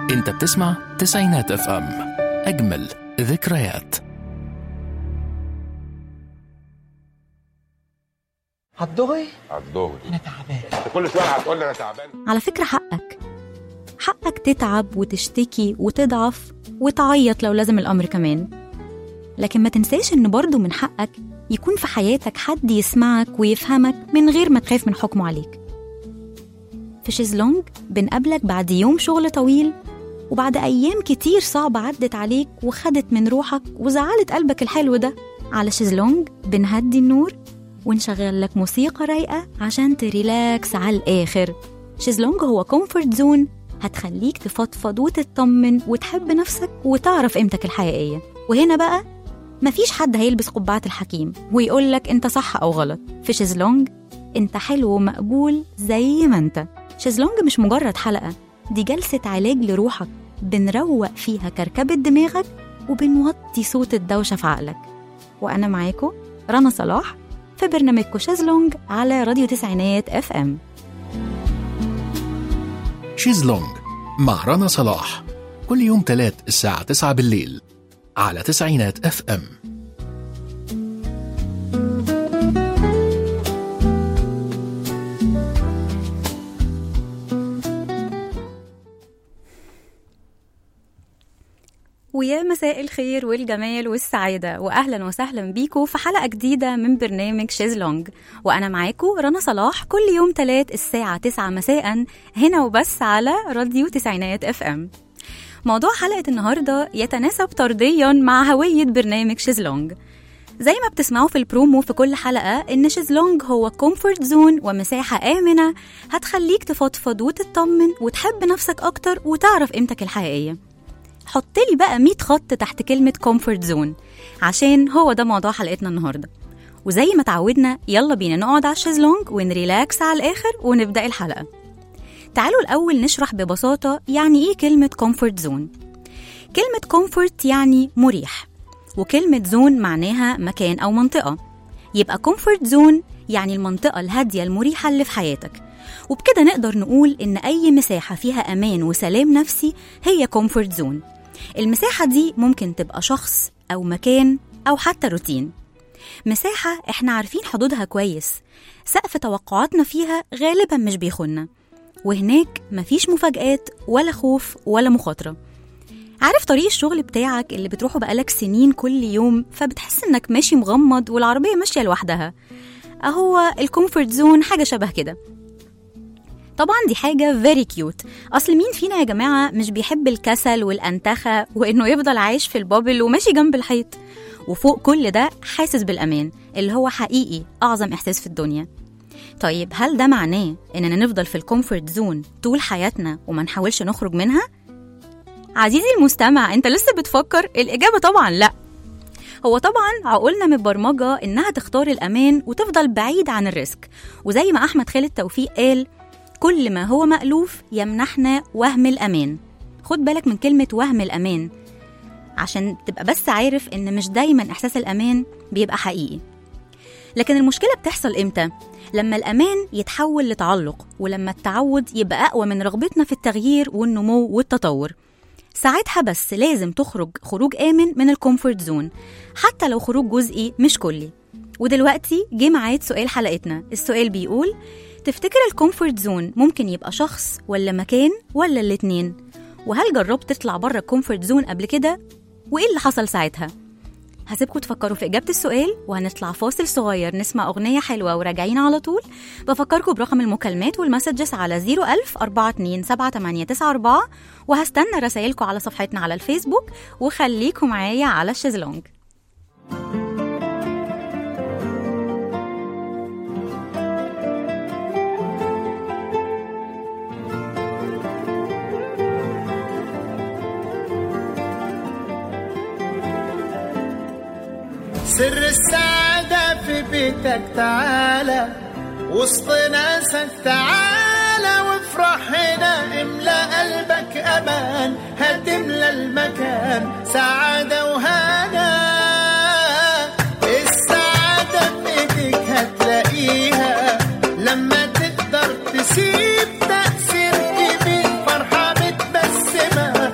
انت بتسمع تسعينات اف ام اجمل ذكريات هتضغي الظهر انا تعبان انت كل شويه هتقول لي انا تعبان على فكرة حقك حقك تتعب وتشتكي وتضعف وتعيط لو لازم الأمر كمان لكن ما تنساش إن برضه من حقك يكون في حياتك حد يسمعك ويفهمك من غير ما تخاف من حكمه عليك في شيزلونج بنقابلك بعد يوم شغل طويل وبعد أيام كتير صعبة عدت عليك وخدت من روحك وزعلت قلبك الحلو ده على شيزلونج بنهدي النور ونشغل لك موسيقى رايقة عشان تريلاكس على الآخر شيزلونج هو كومفورت زون هتخليك تفضفض وتطمن وتحب نفسك وتعرف قيمتك الحقيقية وهنا بقى مفيش حد هيلبس قبعة الحكيم ويقولك انت صح أو غلط في شيزلونج انت حلو ومقبول زي ما انت شيزلونج مش مجرد حلقة دي جلسة علاج لروحك بنروق فيها كركبة دماغك وبنوطي صوت الدوشة في عقلك وأنا معاكم رنا صلاح في برنامجكم شازلونج على راديو تسعينات اف ام شيزلونج مع رنا صلاح كل يوم تلات الساعة 9 بالليل على تسعينات اف ام ويا مساء الخير والجمال والسعادة وأهلا وسهلا بيكم في حلقة جديدة من برنامج شيزلونج وأنا معاكم رنا صلاح كل يوم تلات الساعة 9 مساء هنا وبس على راديو تسعينات اف ام موضوع حلقة النهاردة يتناسب طرديا مع هوية برنامج شيزلونج زي ما بتسمعوا في البرومو في كل حلقة إن شيزلونج هو كومفورت زون ومساحة آمنة هتخليك تفضفض وتطمن وتحب نفسك أكتر وتعرف قيمتك الحقيقية حط لي بقى 100 خط تحت كلمة كومفورت زون عشان هو ده موضوع حلقتنا النهاردة وزي ما تعودنا يلا بينا نقعد على الشيزلونج ونريلاكس على الآخر ونبدأ الحلقة تعالوا الأول نشرح ببساطة يعني إيه كلمة كومفورت زون كلمة كومفورت يعني مريح وكلمة زون معناها مكان أو منطقة يبقى كومفورت زون يعني المنطقة الهادية المريحة اللي في حياتك وبكده نقدر نقول إن أي مساحة فيها أمان وسلام نفسي هي كومفورت زون المساحة دي ممكن تبقى شخص أو مكان أو حتى روتين مساحة إحنا عارفين حدودها كويس سقف توقعاتنا فيها غالبا مش بيخنا وهناك مفيش مفاجآت ولا خوف ولا مخاطرة عارف طريق الشغل بتاعك اللي بتروحه بقالك سنين كل يوم فبتحس إنك ماشي مغمض والعربية ماشية لوحدها أهو الكومفورت زون حاجة شبه كده طبعا دي حاجة very cute أصل مين فينا يا جماعة مش بيحب الكسل والأنتخة وإنه يفضل عايش في البابل وماشي جنب الحيط وفوق كل ده حاسس بالأمان اللي هو حقيقي أعظم إحساس في الدنيا طيب هل ده معناه إننا نفضل في الكومفورت زون طول حياتنا وما نحاولش نخرج منها؟ عزيزي المستمع أنت لسه بتفكر؟ الإجابة طبعا لأ هو طبعا عقولنا متبرمجة إنها تختار الأمان وتفضل بعيد عن الريسك وزي ما أحمد خالد توفيق قال كل ما هو مألوف يمنحنا وهم الأمان خد بالك من كلمة وهم الأمان عشان تبقى بس عارف إن مش دايما إحساس الأمان بيبقى حقيقي لكن المشكلة بتحصل إمتى؟ لما الأمان يتحول لتعلق ولما التعود يبقى أقوى من رغبتنا في التغيير والنمو والتطور ساعتها بس لازم تخرج خروج آمن من الكومفورت زون حتى لو خروج جزئي مش كلي ودلوقتي جه ميعاد سؤال حلقتنا السؤال بيقول تفتكر الكومفورت زون ممكن يبقى شخص ولا مكان ولا الاتنين وهل جربت تطلع بره الكومفورت زون قبل كده وايه اللي حصل ساعتها هسيبكم تفكروا في إجابة السؤال وهنطلع فاصل صغير نسمع أغنية حلوة وراجعين على طول بفكركم برقم المكالمات والمسجز على 01000 427 وهستنى رسائلكم على صفحتنا على الفيسبوك وخليكم معايا على الشيزلونج سر السعادة في بيتك تعالى وسط ناسك تعالى وافرح هنا املى قلبك امان هتملى المكان سعادة وهنا السعادة في ايديك هتلاقيها لما تقدر تسيب تأثير كبير فرحة متبسمة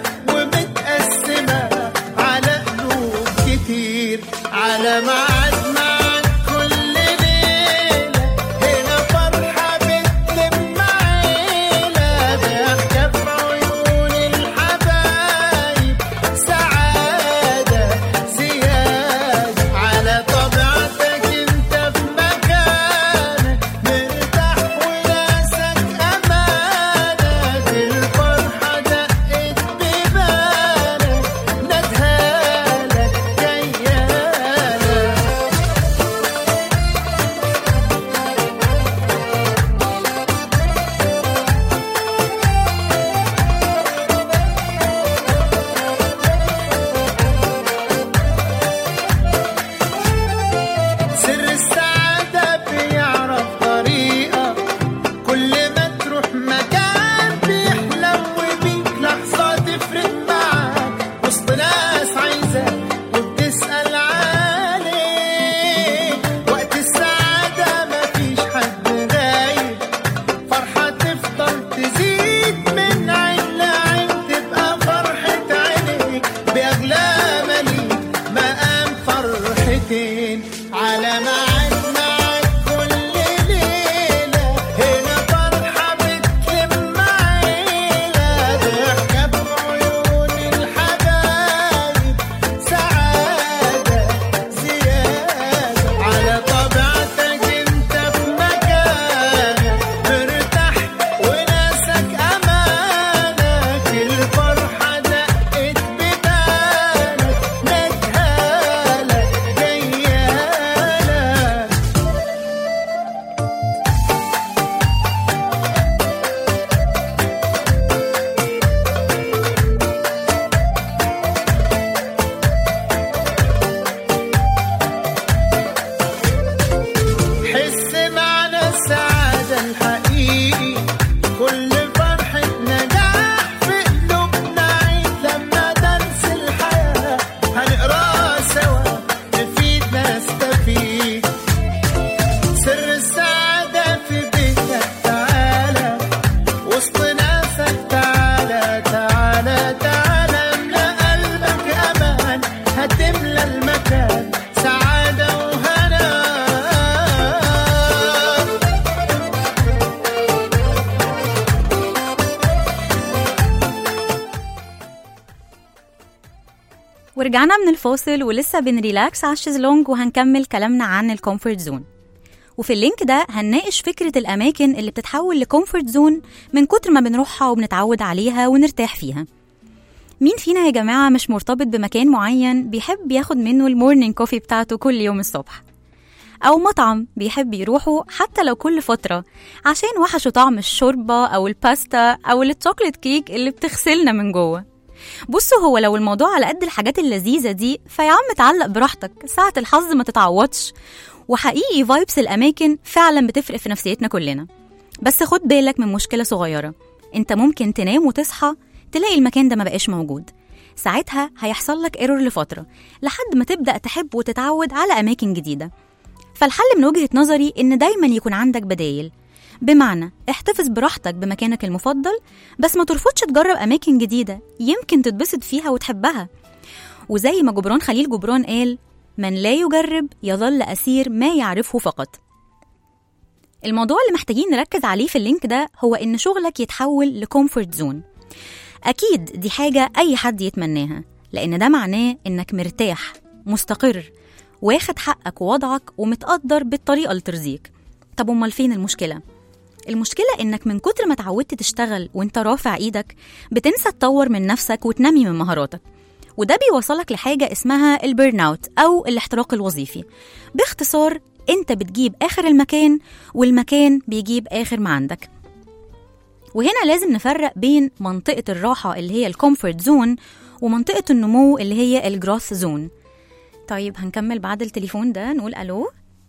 ورجعنا من الفاصل ولسه بنريلاكس على الشيزلونج وهنكمل كلامنا عن الكومفورت زون وفي اللينك ده هنناقش فكرة الأماكن اللي بتتحول لكومفورت زون من كتر ما بنروحها وبنتعود عليها ونرتاح فيها مين فينا يا جماعة مش مرتبط بمكان معين بيحب ياخد منه المورنينج كوفي بتاعته كل يوم الصبح أو مطعم بيحب يروحه حتى لو كل فترة عشان وحشه طعم الشوربة أو الباستا أو الشوكليت كيك اللي بتغسلنا من جوه بصوا هو لو الموضوع على قد الحاجات اللذيذة دي فيا عم تعلق براحتك ساعة الحظ ما تتعوضش وحقيقي فايبس الأماكن فعلا بتفرق في نفسيتنا كلنا بس خد بالك من مشكلة صغيرة انت ممكن تنام وتصحى تلاقي المكان ده ما بقاش موجود ساعتها هيحصل لك ايرور لفترة لحد ما تبدأ تحب وتتعود على أماكن جديدة فالحل من وجهة نظري إن دايما يكون عندك بدايل بمعنى احتفظ براحتك بمكانك المفضل بس ما ترفضش تجرب أماكن جديدة يمكن تتبسط فيها وتحبها وزي ما جبران خليل جبران قال من لا يجرب يظل أسير ما يعرفه فقط الموضوع اللي محتاجين نركز عليه في اللينك ده هو إن شغلك يتحول لكومفورت زون أكيد دي حاجة أي حد يتمناها لأن ده معناه إنك مرتاح مستقر واخد حقك ووضعك ومتقدر بالطريقة اللي ترضيك طب أمال فين المشكلة؟ المشكلة إنك من كتر ما اتعودت تشتغل وإنت رافع إيدك بتنسى تطور من نفسك وتنمي من مهاراتك وده بيوصلك لحاجة اسمها البيرن اوت أو الاحتراق الوظيفي باختصار أنت بتجيب آخر المكان والمكان بيجيب آخر ما عندك وهنا لازم نفرق بين منطقة الراحة اللي هي الكومفورت زون ومنطقة النمو اللي هي الجروث زون طيب هنكمل بعد التليفون ده نقول ألو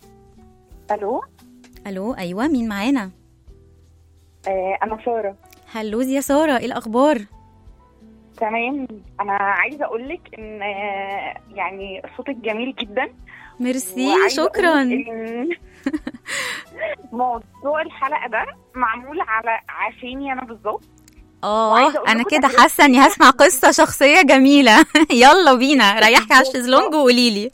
الو ألو أيوة مين معانا آه انا ساره هلو يا سارة إيه الأخبار تمام انا عايزه اقول لك ان آه يعني صوتك جميل جدا ميرسي وعايزة شكرا أقولك إن موضوع الحلقه ده معمول على عشاني انا بالظبط اه وعايزة أقول انا لكم كده حاجات حاسه اني هسمع قصه شخصيه جميله يلا بينا ريحي على الشезлونج وقولي لي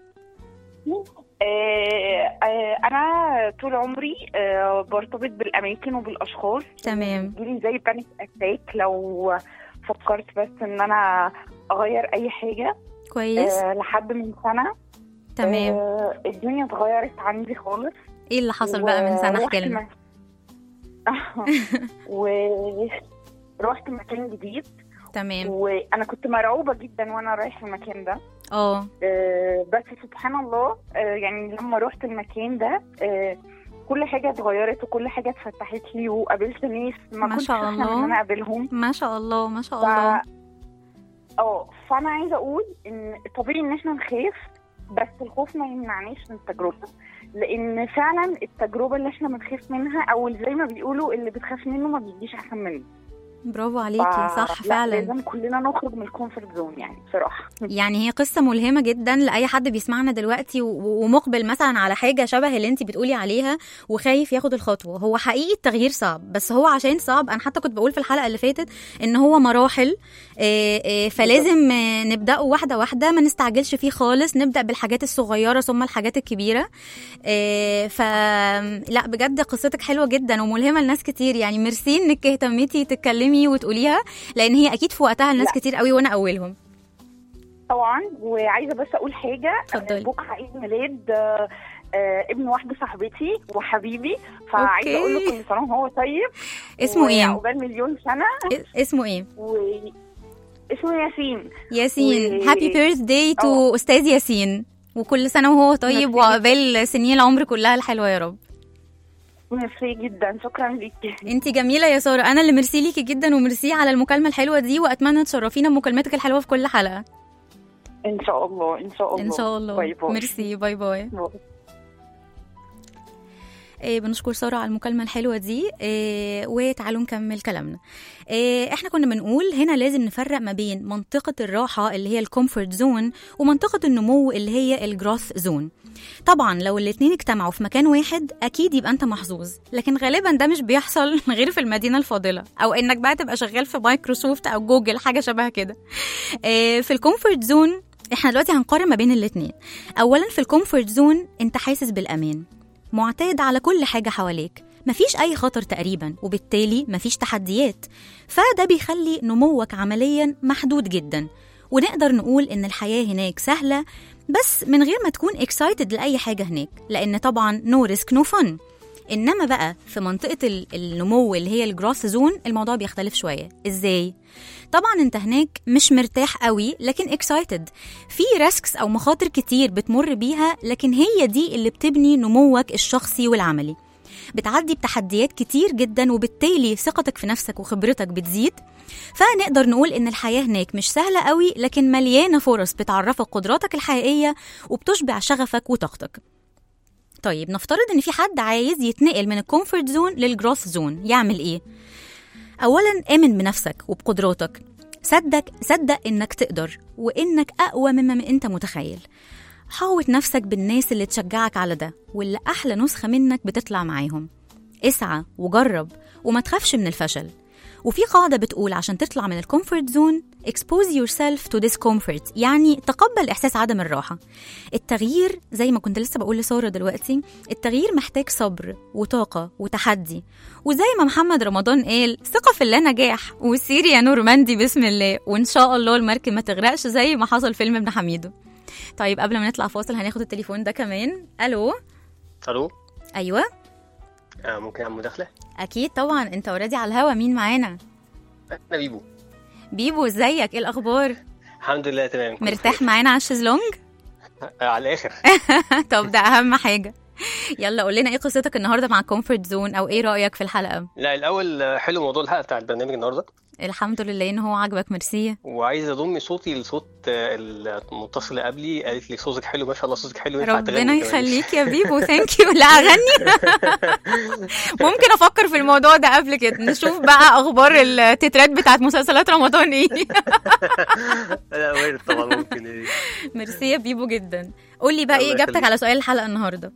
آه آه انا طول عمري آه برتبط بالاماكن وبالاشخاص تمام. بيجيلي زي بانيك اتاك لو فكرت بس ان انا اغير اي حاجه كويس آه لحد من سنه تمام آه الدنيا اتغيرت عندي خالص ايه اللي حصل بقى من سنه ورحت احكي لنا م- ورحت مكان جديد تمام وانا كنت مرعوبه جدا وانا رايحه المكان ده اه آه، بس سبحان الله آه، يعني لما رحت المكان ده آه، كل حاجه اتغيرت وكل حاجه اتفتحت لي وقابلت ناس ما, ما كنتش شاء أحلم الله. ان انا اقابلهم ما شاء الله ما شاء ف... الله اه فانا عايزه اقول ان طبيعي ان احنا نخاف بس الخوف ما يمنعناش من التجربه لان فعلا التجربه اللي احنا بنخاف منها او زي ما بيقولوا اللي بتخاف منه ما بيجيش احسن منه برافو عليكي صح ف- لا، فعلا لازم كلنا نخرج من الكومفورت زون يعني بصراحه يعني هي قصة ملهمة جدا لأي حد بيسمعنا دلوقتي و- ومقبل مثلا على حاجة شبه اللي انت بتقولي عليها وخايف ياخد الخطوة هو حقيقي التغيير صعب بس هو عشان صعب أنا حتى كنت بقول في الحلقة اللي فاتت إن هو مراحل آه، آه، فلازم آه، نبدأه واحدة واحدة ما نستعجلش فيه خالص نبدأ بالحاجات الصغيرة ثم الحاجات الكبيرة آه، ف لا بجد قصتك حلوة جدا وملهمة لناس كتير يعني ميرسي انك اهتميتي تتكلمي وتقوليها لان هي اكيد في وقتها لناس لا. كتير قوي وانا اولهم طبعا وعايزه بس اقول حاجه اتفضلي. آه، بكره عيد ميلاد آه، آه، ابن واحده صاحبتي وحبيبي فعايزه أوكي. اقول له كل سنه وهو طيب اسمه ايه وعقبال مليون سنه إ- اسمه ايه و اسمه ياسين ياسين و- هابي بيرث داي تو آه. استاذ ياسين وكل سنه وهو طيب ميرسي. وعقبال سنين العمر كلها الحلوه يا رب ميرسي جدا شكرا ليكي انت جميله يا ساره انا اللي ميرسي ليكي جدا وميرسي على المكالمه الحلوه دي واتمنى تشرفينا بمكالمتك الحلوه في كل حلقه ان شاء الله ان شاء الله ان شاء الله باي باي ميرسي باي باي باي. إيه بنشكر سارة على المكالمة الحلوة دي إيه وتعالوا نكمل كلامنا إيه احنا كنا بنقول هنا لازم نفرق ما بين منطقة الراحة اللي هي الكومفورت زون ومنطقة النمو اللي هي الجروث زون طبعا لو الاتنين اجتمعوا في مكان واحد اكيد يبقى انت محظوظ لكن غالبا ده مش بيحصل غير في المدينة الفاضلة او انك بقى تبقى شغال في مايكروسوفت او جوجل حاجة شبه كده إيه في الكومفورت زون احنا دلوقتي هنقارن ما بين الاتنين اولا في الكومفورت زون انت حاسس بالامان معتاد على كل حاجة حواليك مفيش أي خطر تقريبا وبالتالي مفيش تحديات فده بيخلي نموك عمليا محدود جدا ونقدر نقول إن الحياة هناك سهلة بس من غير ما تكون excited لأي حاجة هناك لأن طبعا no risk no fun إنما بقى في منطقة ال- النمو اللي هي الجروث زون الموضوع بيختلف شوية إزاي؟ طبعا انت هناك مش مرتاح قوي لكن اكسايتد في ريسكس او مخاطر كتير بتمر بيها لكن هي دي اللي بتبني نموك الشخصي والعملي بتعدي بتحديات كتير جدا وبالتالي ثقتك في نفسك وخبرتك بتزيد فنقدر نقول ان الحياه هناك مش سهله قوي لكن مليانه فرص بتعرفك قدراتك الحقيقيه وبتشبع شغفك وطاقتك طيب نفترض ان في حد عايز يتنقل من الكومفورت زون للجروث زون يعمل ايه اولا امن بنفسك وبقدراتك صدق صدق انك تقدر وانك اقوى مما انت متخيل حاوط نفسك بالناس اللي تشجعك على ده واللي احلى نسخه منك بتطلع معاهم اسعى وجرب وما تخافش من الفشل وفي قاعدة بتقول عشان تطلع من الكومفورت زون expose yourself to discomfort يعني تقبل إحساس عدم الراحة التغيير زي ما كنت لسه بقول لسارة دلوقتي التغيير محتاج صبر وطاقة وتحدي وزي ما محمد رمضان قال ثقة في الله نجاح وسيري يا نور مندي بسم الله وإن شاء الله المركب ما تغرقش زي ما حصل فيلم ابن حميدو طيب قبل ما نطلع فاصل هناخد التليفون ده كمان ألو الو أيوة آه ممكن اعمل مداخله أكيد طبعا أنت اوريدي على الهوا مين معانا انا بيبو بيبو ازيك ايه الأخبار الحمد لله تمام كله مرتاح بخير. معانا على الشезلونج آه على الاخر طب ده اهم حاجه يلا قول لنا ايه قصتك النهارده مع كومفورت زون او ايه رايك في الحلقه لا الاول آه، حلو موضوع الحلقه بتاع البرنامج النهارده الحمد لله ان هو عاجبك ميرسي وعايز اضم صوتي لصوت آه، المتصله قبلي قالت لي صوتك حلو ما شاء الله صوتك حلو ينفع ربنا تغني كمان. يخليك يا بيبو ثانك يو لا اغني ممكن افكر في الموضوع ده قبل كده نشوف بقى اخبار التترات بتاعت مسلسلات رمضان ايه لا وارد طبعا ممكن إيه. ميرسي يا بيبو جدا قول لي بقى الله ايه اجابتك يخليك. على سؤال الحلقه النهارده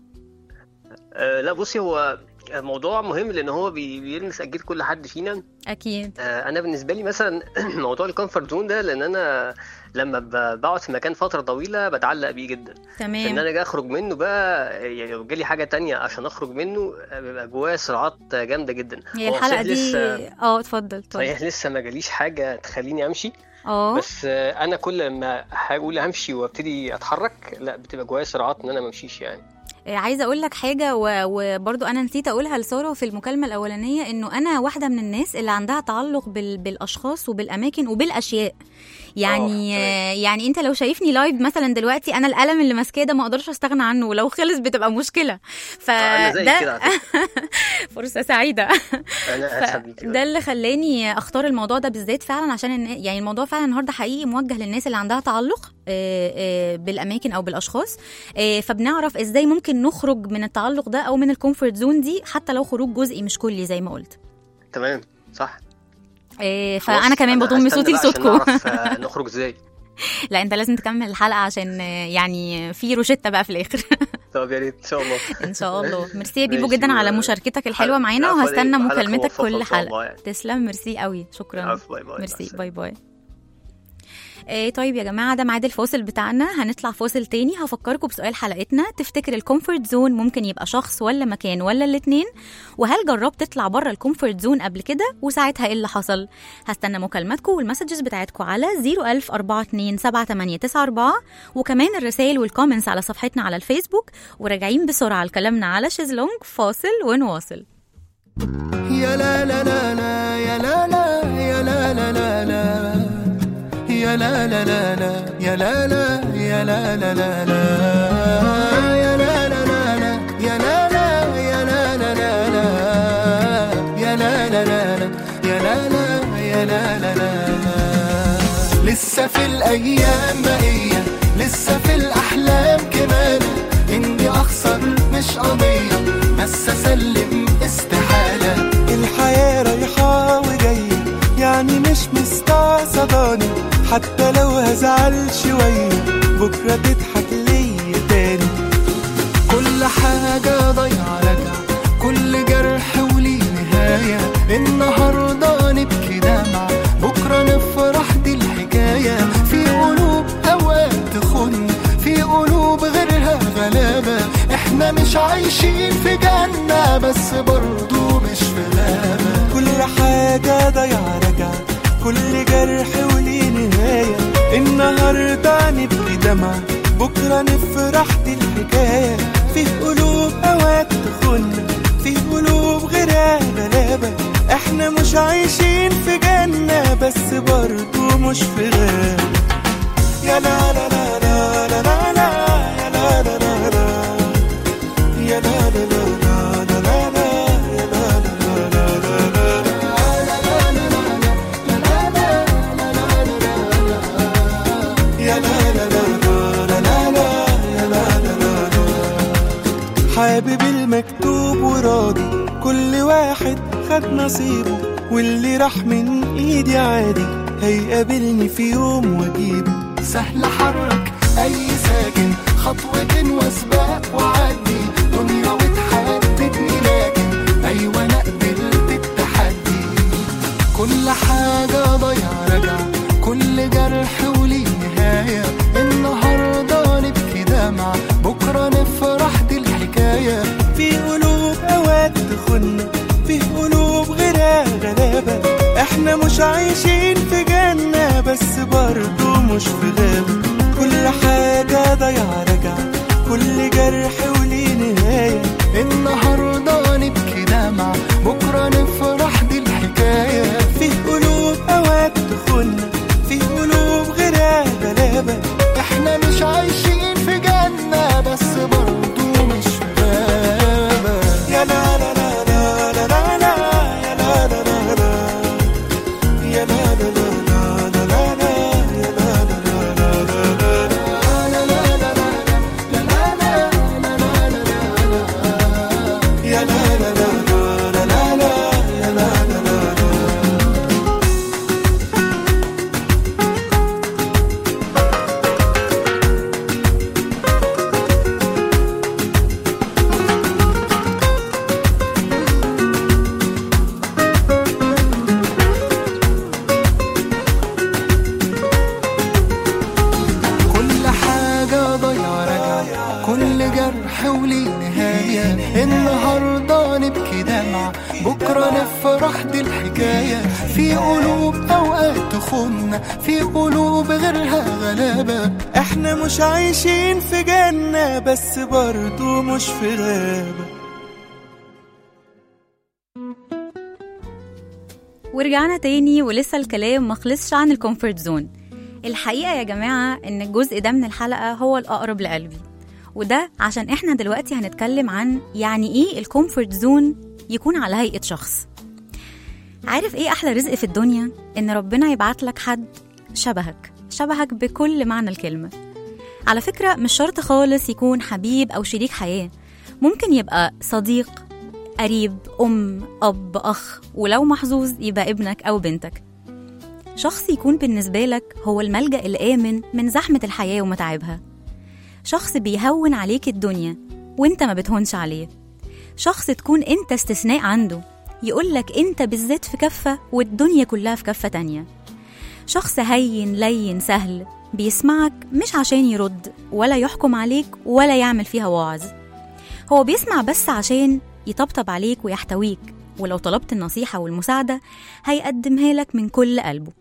آه لا بصي هو موضوع مهم لان هو بي- بيلمس اكيد كل حد فينا اكيد آه، انا بالنسبه لي مثلا موضوع الكومفورت زون ده لان انا لما ب- بقعد في مكان فتره طويله بتعلق بيه جدا ان تمام انا اجي اخرج منه بقى يعني لو جالي حاجه تانية عشان اخرج منه آه، بيبقى جوايا صراعات جامده جدا هي هو الحلقه صحيح دي لسه اه اتفضل اتفضل صحيح لسه ما جاليش حاجه تخليني امشي اه بس آه، انا كل ما هقول همشي وابتدي اتحرك لا بتبقى جوايا صراعات ان انا ما امشيش يعني آه، عايزه اقول لك حاجه و- وبرضو انا نسيت اقولها لساره في المكالمه الاولانيه انه انا واحده من الناس اللي عندها تعلق بال... بالاشخاص وبالاماكن وبالاشياء يعني آه، آه يعني انت لو شايفني لايف مثلا دلوقتي انا القلم اللي ماسكاه ده ما اقدرش استغنى عنه ولو خلص بتبقى مشكله آه، انا زي كده فده على فكرة. فرصه سعيده انا اسف بيك ده اللي خلاني اختار الموضوع ده بالذات فعلا عشان إن يعني الموضوع فعلا النهارده حقيقي موجه للناس اللي عندها تعلق آه، آه، بالاماكن او بالاشخاص آه، فبنعرف ازاي ممكن نخرج من التعلق ده او من الكومفورت زون دي حتى لو خروج جزئي مش كلي زي ما قلت تمام صح آه، خلاص، فانا كمان أنا بضم هستنى صوتي بقى عشان لصوتكم نعرف آه، نخرج ازاي لا انت لازم تكمل الحلقه عشان آه، يعني في روشته بقى في الاخر طب يا ريت ان شاء الله ان شاء الله ميرسي يا بيبو ماشي، جدا و- على مشاركتك الحلوه حلقة- معانا عفواً، وهستنى حلقة مكالمتك موفقة كل إن شاء حلقه الله يعني. تسلم ميرسي قوي شكرا عفوا، باي باي ميرسي مع باي باي إيه طيب يا جماعة ده ميعاد الفاصل بتاعنا هنطلع فاصل تاني هفكركم بسؤال حلقتنا تفتكر الكومفورت زون ممكن يبقى شخص ولا مكان ولا الاتنين وهل جربت تطلع بره الكومفورت زون قبل كده وساعتها ايه اللي حصل هستنى مكالماتكم والمسجز بتاعتكم على 01042 وكمان الرسائل والكومنتس على صفحتنا على الفيسبوك وراجعين بسرعة لكلامنا على شيزلونج فاصل ونواصل يا لا لا لا لا يا لا لا يا لا لا لا لا يا لا لا لا لا يا لا لا يا لا لا لا لا يا لا لا لا لا يا لا لا يا لا لا لا لا يا لا لا لا لا يا لا لا يا لا لا لا لسه في الايام بقيه لسه في الاحلام كمان اني اخسر مش قضيه بس اسلم استحاله الحياة رايحة وجاية يعني مش مستعصباني حتى لو هزعل شوية بكرة تضحك ليا تاني كل حاجة ضايعة راجعة كل جرح وليه نهاية النهاردة نبكي دمعة بكرة نفرح دي الحكاية في قلوب أوقات تخن في قلوب غيرها غلابة احنا مش عايشين في جنة بس برضو مش في غابة كل حاجة ضايعة راجعة كل جرح وليه نهاية النهاردة نبكي دمع بكرة نفرح دي الحكاية في قلوب أوقات تخن في قلوب غيرها غلابة احنا مش عايشين في جنة بس برضو مش في غابة يا لا لا لا لا لا لا لا يا لا لا لا لا يا لا لا لا لا لا لا لا يا لا لا لا لا لا يا لا لا لا لا لا لا يا لا لا لا لا حابب المكتوب وراضي كل واحد خد نصيبه واللي راح من ايدي عادي هيقابلني في يوم واجيبه سهل حرك اي ساكن خطوة وسباق وعدي دنيا وتحددني لكن ايوه انا قبلت التحدي كل حاجة ضيع رجع كل جرح وليه نهاية النهاردة نبكي دمع بكرة نفرح دي الحكاية في قلوب اوقات تخن في قلوب غيرها غلابة احنا مش عايشين في جنة بس برضو مش في غابة كل حاجة ضيع رجع كل جرح وليه نهاية النهاردة نبكي دمع بكرة نفرح دي الحكاية في قلوب اوقات تخن في قلوب غيرها غلابة احنا مش عايشين في جنة بس برضو مش في غابة يا لا لا لا لا لا لا لا يا لا لا لا لا يا لا لا لا لا لا لا يا لا لا لا لا لا يا لا لا لا لا لا لا يا لا لا لا لا كل حاجة ضيع رجع كل جرح وليه نهاية النهاردة نبكي دمع بكرة نفرح دي الحكاية في قلوب أوقات تخن في قلوب غيرها غلابة احنا مش عايشين في جنة بس برضو مش في غابة ورجعنا تاني ولسه الكلام مخلصش عن الكومفورت زون الحقيقة يا جماعة إن الجزء ده من الحلقة هو الأقرب لقلبي وده عشان إحنا دلوقتي هنتكلم عن يعني إيه الكومفورت زون يكون على هيئة شخص عارف إيه أحلى رزق في الدنيا؟ إن ربنا يبعت لك حد شبهك شبهك بكل معنى الكلمة على فكرة مش شرط خالص يكون حبيب أو شريك حياة ممكن يبقى صديق قريب أم أب أخ ولو محظوظ يبقى ابنك أو بنتك شخص يكون بالنسبة لك هو الملجأ الآمن من زحمة الحياة ومتاعبها شخص بيهون عليك الدنيا وانت ما بتهونش عليه شخص تكون انت استثناء عنده يقولك انت بالذات في كفة والدنيا كلها في كفة تانية شخص هين لين سهل بيسمعك مش عشان يرد ولا يحكم عليك ولا يعمل فيها وعظ هو بيسمع بس عشان يطبطب عليك ويحتويك ولو طلبت النصيحة والمساعدة هيقدمها لك من كل قلبه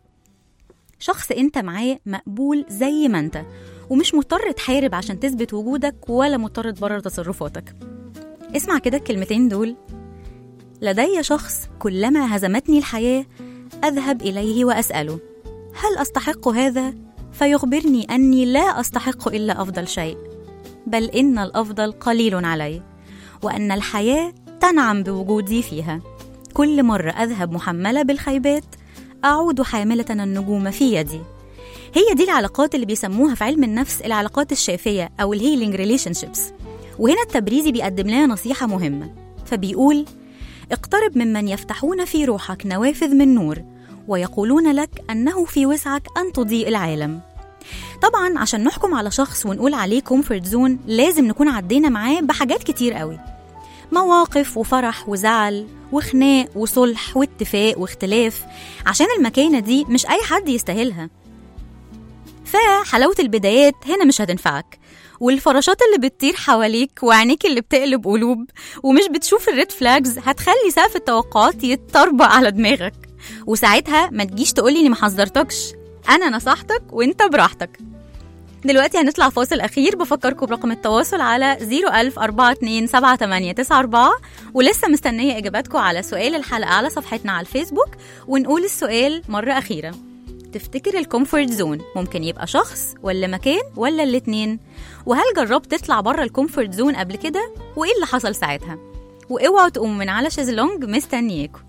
شخص انت معاه مقبول زي ما انت ومش مضطر تحارب عشان تثبت وجودك ولا مضطر تبرر تصرفاتك اسمع كده الكلمتين دول لدي شخص كلما هزمتني الحياة أذهب إليه وأسأله هل أستحق هذا؟ فيخبرني أني لا أستحق إلا أفضل شيء بل إن الأفضل قليل علي وأن الحياة تنعم بوجودي فيها كل مرة أذهب محملة بالخيبات أعود حاملة النجوم في يدي هي دي العلاقات اللي بيسموها في علم النفس العلاقات الشافية أو الهيلينج ريليشن شيبس وهنا التبريزي بيقدم لنا نصيحة مهمة فبيقول اقترب ممن يفتحون في روحك نوافذ من نور ويقولون لك أنه في وسعك أن تضيء العالم طبعا عشان نحكم على شخص ونقول عليه كومفورت زون لازم نكون عدينا معاه بحاجات كتير قوي مواقف وفرح وزعل وخناق وصلح واتفاق واختلاف عشان المكانة دي مش أي حد يستاهلها فحلاوة البدايات هنا مش هتنفعك والفراشات اللي بتطير حواليك وعينيك اللي بتقلب قلوب ومش بتشوف الريد فلاجز هتخلي سقف التوقعات يتطربق على دماغك وساعتها ما تجيش تقولي اني ما حذرتكش انا نصحتك وانت براحتك دلوقتي هنطلع فاصل أخير بفكركم برقم التواصل على 010427894 ولسه مستنية إجاباتكم على سؤال الحلقة على صفحتنا على الفيسبوك ونقول السؤال مرة أخيرة تفتكر الكومفورت زون ممكن يبقى شخص ولا مكان ولا الاتنين وهل جربت تطلع بره الكومفورت زون قبل كده وايه اللي حصل ساعتها واوعوا تقوموا من على شезلونج مستنياكم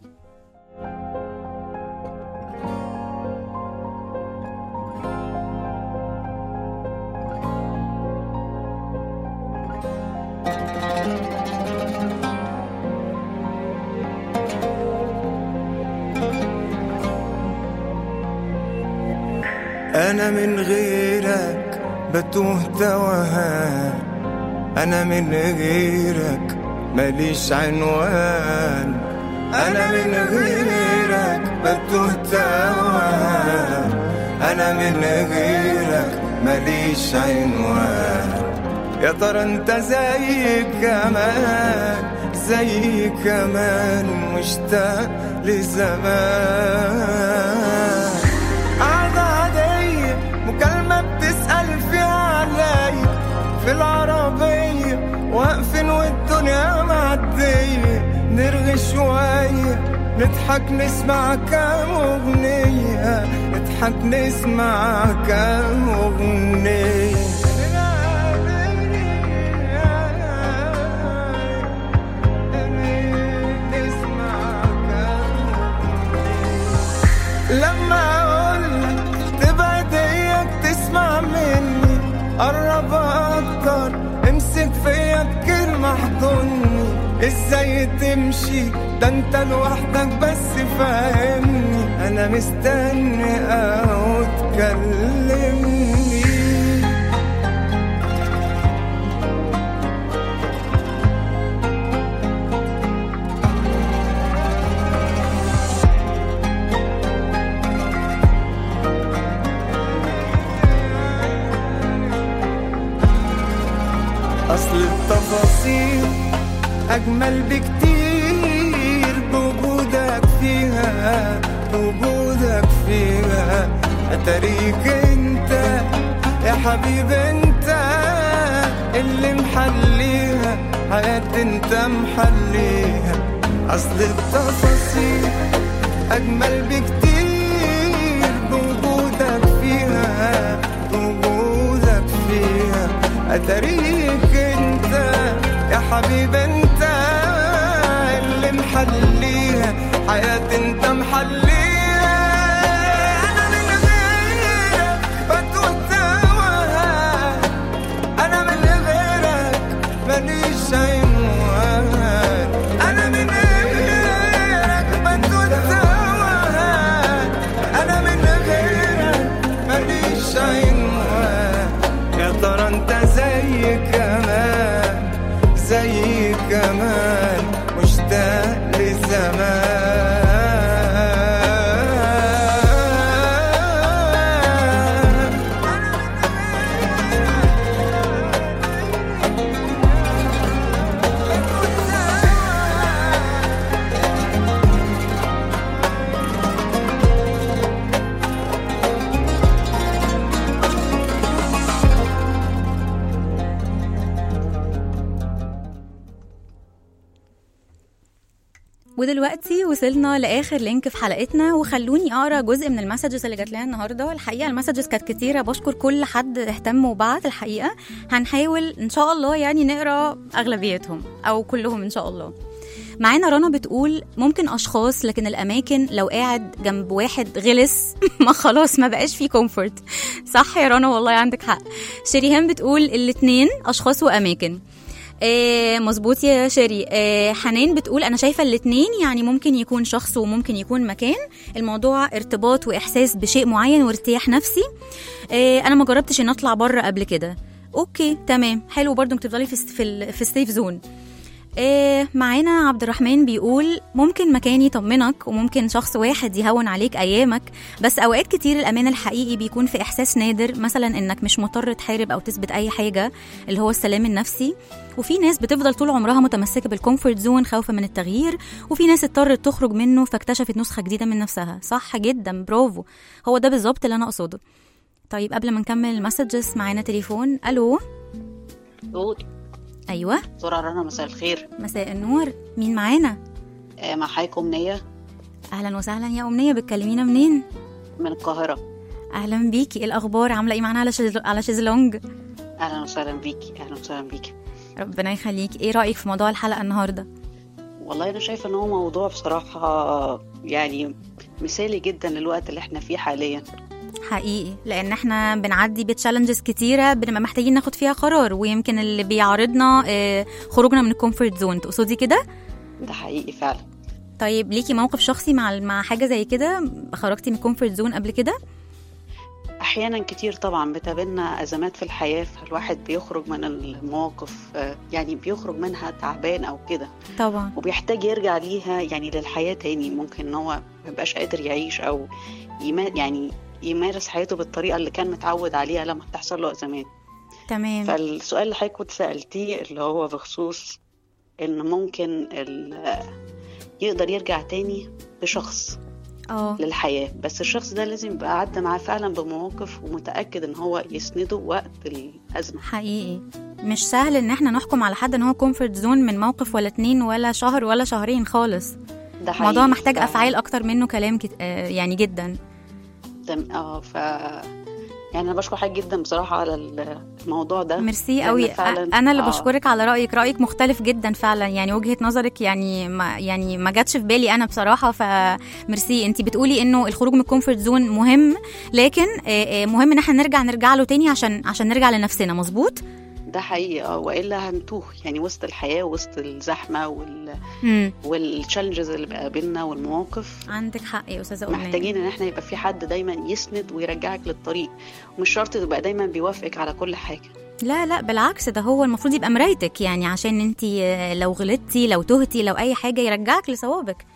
أنا من غيرك بتوه توهان أنا من غيرك ماليش عنوان أنا من غيرك بتوه توهان أنا من غيرك ماليش عنوان يا ترى انت زي كمان زي كمان مشتاق لزمان قعدة عادية مكالمة بتسأل فيها عليا في العربية واقفين والدنيا معدية نرغي شوية نضحك نسمع كام أغنية نضحك نسمع كام أغنية نسمع كام لما اقولك تبعد اياك تسمع مني قرب اكتر امسك فيا بكلمة احضني ازاي تمشي ده انت لوحدك بس فاهمني انا مستني او تكلمني أصل التفاصيل أجمل بكتير بوجودك فيها بوجودك فيها أتاريك أنت يا حبيب أنت اللي محليها حياتي أنت محليها أصل التفاصيل أجمل بكتير بوجودك فيها بوجودك فيها أتاريك أنت يا حبيب أنت اللي محليها حياتي أنت محليها أنا من غيرك بتوه توهان أنا من غيرك ماليش عنوان أنا من غيرك بتوه توهان أنا من غيرك ماليش عنوان يا ترى أنت زي كمان زي كمان مشتاق لزمان ودلوقتي وصلنا لاخر لينك في حلقتنا وخلوني اقرا جزء من المسجز اللي جات لنا النهارده الحقيقه المسجز كانت كتيره بشكر كل حد اهتم وبعت الحقيقه هنحاول ان شاء الله يعني نقرا اغلبيتهم او كلهم ان شاء الله معانا رنا بتقول ممكن اشخاص لكن الاماكن لو قاعد جنب واحد غلس ما خلاص ما بقاش فيه كومفورت صح يا رنا والله عندك حق شريهان بتقول الاتنين اشخاص واماكن آه مظبوط يا شيري آه حنان بتقول انا شايفه الاتنين يعني ممكن يكون شخص وممكن يكون مكان الموضوع ارتباط واحساس بشيء معين وارتياح نفسي آه انا ما جربتش ان اطلع بره قبل كده اوكي تمام حلو برضو انك تفضلي في في, ال- في السيف زون إيه معانا عبد الرحمن بيقول ممكن مكان يطمنك وممكن شخص واحد يهون عليك ايامك بس اوقات كتير الامان الحقيقي بيكون في احساس نادر مثلا انك مش مضطر تحارب او تثبت اي حاجه اللي هو السلام النفسي وفي ناس بتفضل طول عمرها متمسكه بالكومفورت زون خوفا من التغيير وفي ناس اضطرت تخرج منه فاكتشفت نسخه جديده من نفسها صح جدا برافو هو ده بالظبط اللي انا اقصده طيب قبل ما نكمل المسجز معانا تليفون الو دود ايوه دكتورة رنا مساء الخير مساء النور مين معانا آه، مع حضرتك أمنية اهلا وسهلا يا امنيه بتكلمينا منين من القاهرة اهلا بيكي ايه الاخبار عامله ايه معانا على شيز... على شيزلونج أهلا وسهلا بيكي أهلا وسهلا بيكي ربنا يخليك ايه رايك في موضوع الحلقه النهارده والله أنا شايفة إن هو موضوع بصراحة يعني مثالي جدا للوقت اللي احنا فيه حاليا حقيقي لان احنا بنعدي بتشالنجز كتيره بنبقى محتاجين ناخد فيها قرار ويمكن اللي بيعارضنا آه، خروجنا من الكومفورت زون تقصدي كده ده حقيقي فعلا طيب ليكي موقف شخصي مع مع حاجه زي كده خرجتي من الكومفورت زون قبل كده أحيانا كتير طبعا بتقابلنا أزمات في الحياة فالواحد بيخرج من المواقف آه، يعني بيخرج منها تعبان أو كده طبعا وبيحتاج يرجع ليها يعني للحياة تاني ممكن إن هو ميبقاش قادر يعيش أو يما يعني يمارس حياته بالطريقة اللي كان متعود عليها لما تحصل له أزمات تمام فالسؤال اللي حضرتك كنت سألتيه اللي هو بخصوص إن ممكن ال- يقدر يرجع تاني بشخص اه للحياة بس الشخص ده لازم يبقى عدى معاه فعلا بمواقف ومتأكد إن هو يسنده وقت الأزمة حقيقي مش سهل ان احنا نحكم على حد ان هو كومفورت زون من موقف ولا اتنين ولا شهر ولا شهرين خالص ده حقيقي الموضوع محتاج ف- افعال اكتر منه كلام كت... آه، يعني جدا تم- اه ف يعني أنا بشكر حضرتك جدا بصراحة على الموضوع ده ميرسي لأن قوي فعلاً- انا اللي آه. بشكرك على رايك رايك مختلف جدا فعلا يعني وجهه نظرك يعني ما يعني ما جاتش في بالي انا بصراحه فميرسي انت بتقولي انه الخروج من الكومفورت زون مهم لكن آه، آه، مهم ان احنا نرجع نرجع له تاني عشان عشان نرجع لنفسنا مظبوط ده حقيقي اه والا هنتوه يعني وسط الحياه وسط الزحمه وال امم والتشالنجز اللي بقابلنا والمواقف عندك حق يا استاذه امنيه محتاجين ان احنا يبقى في حد دايما يسند ويرجعك للطريق ومش شرط تبقى دايما بيوافقك على كل حاجه لا لا بالعكس ده هو المفروض يبقى مرايتك يعني عشان انت لو غلطتي لو تهتي لو اي حاجه يرجعك لصوابك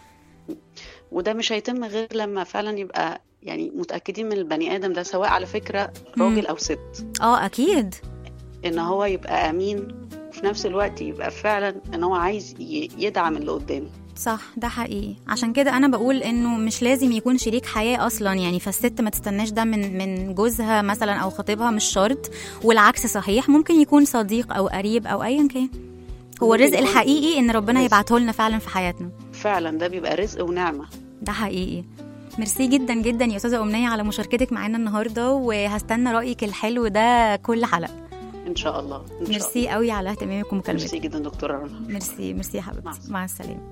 وده مش هيتم غير لما فعلا يبقى يعني متاكدين من البني ادم ده سواء على فكره راجل او ست اه اكيد ان هو يبقى امين وفي نفس الوقت يبقى فعلا ان هو عايز ي- يدعم اللي قدامه صح ده حقيقي عشان كده انا بقول انه مش لازم يكون شريك حياه اصلا يعني فالست ما تستناش ده من من جوزها مثلا او خطيبها مش شرط والعكس صحيح ممكن يكون صديق او قريب او ايا كان هو ممكن الرزق يكون الحقيقي ان ربنا رزق. يبعته لنا فعلا في حياتنا فعلا ده بيبقى رزق ونعمه ده حقيقي ميرسي جدا جدا يا استاذه امنيه على مشاركتك معانا النهارده وهستنى رايك الحلو ده كل حلقه ان شاء الله ان شاء ميرسي الله قوي على اهتمامك ومكالمتك ميرسي جدا دكتوره رنا ميرسي ميرسي يا حبيبتي مع مع, مع السلامه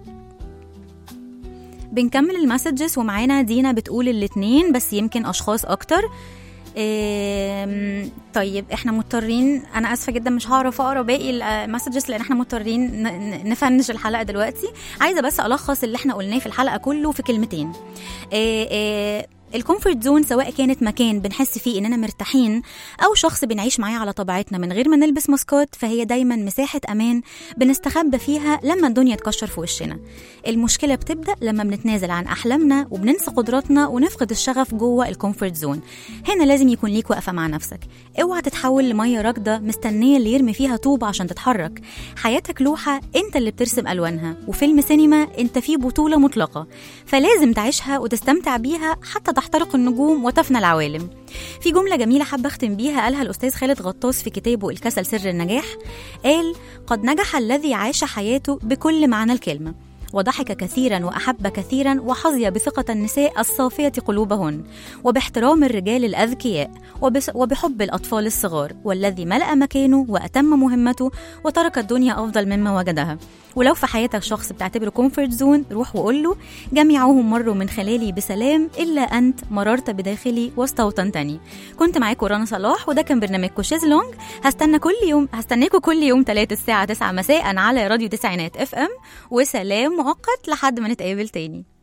بنكمل المسجز ومعانا دينا بتقول الاتنين بس يمكن اشخاص اكتر إيه طيب احنا مضطرين انا اسفه جدا مش هعرف اقرا باقي المسجز لان احنا مضطرين ن- ن- نفنش الحلقه دلوقتي عايزه بس الخص اللي احنا قلناه في الحلقه كله في كلمتين إيه إيه الكومفورت زون سواء كانت مكان بنحس فيه اننا مرتاحين او شخص بنعيش معاه على طبيعتنا من غير ما نلبس ماسكات فهي دايما مساحه امان بنستخبى فيها لما الدنيا تكشر في وشنا المشكله بتبدا لما بنتنازل عن احلامنا وبننسى قدراتنا ونفقد الشغف جوه الكومفورت زون هنا لازم يكون ليك وقفه مع نفسك اوعى تتحول لميه راكده مستنيه اللي يرمي فيها طوبه عشان تتحرك حياتك لوحه انت اللي بترسم الوانها وفيلم سينما انت فيه بطوله مطلقه فلازم تعيشها وتستمتع بيها حتى تحترق النجوم وتفنى العوالم في جملة جميلة حابة أختم بيها قالها الأستاذ خالد غطاس في كتابه الكسل سر النجاح قال قد نجح الذي عاش حياته بكل معنى الكلمة وضحك كثيرا وأحب كثيرا وحظي بثقة النساء الصافية قلوبهن وباحترام الرجال الأذكياء وبس- وبحب الأطفال الصغار والذي ملأ مكانه وأتم مهمته وترك الدنيا أفضل مما وجدها ولو في حياتك شخص بتعتبره كومفورت زون روح وقول له جميعهم مروا من خلالي بسلام إلا أنت مررت بداخلي واستوطنتني كنت معاكم رنا صلاح وده كان برنامجكم شيزلونج هستنى كل يوم هستناكم كل يوم 3 الساعة 9 مساء على راديو تسعينات اف ام وسلام مؤقت لحد ما نتقابل تاني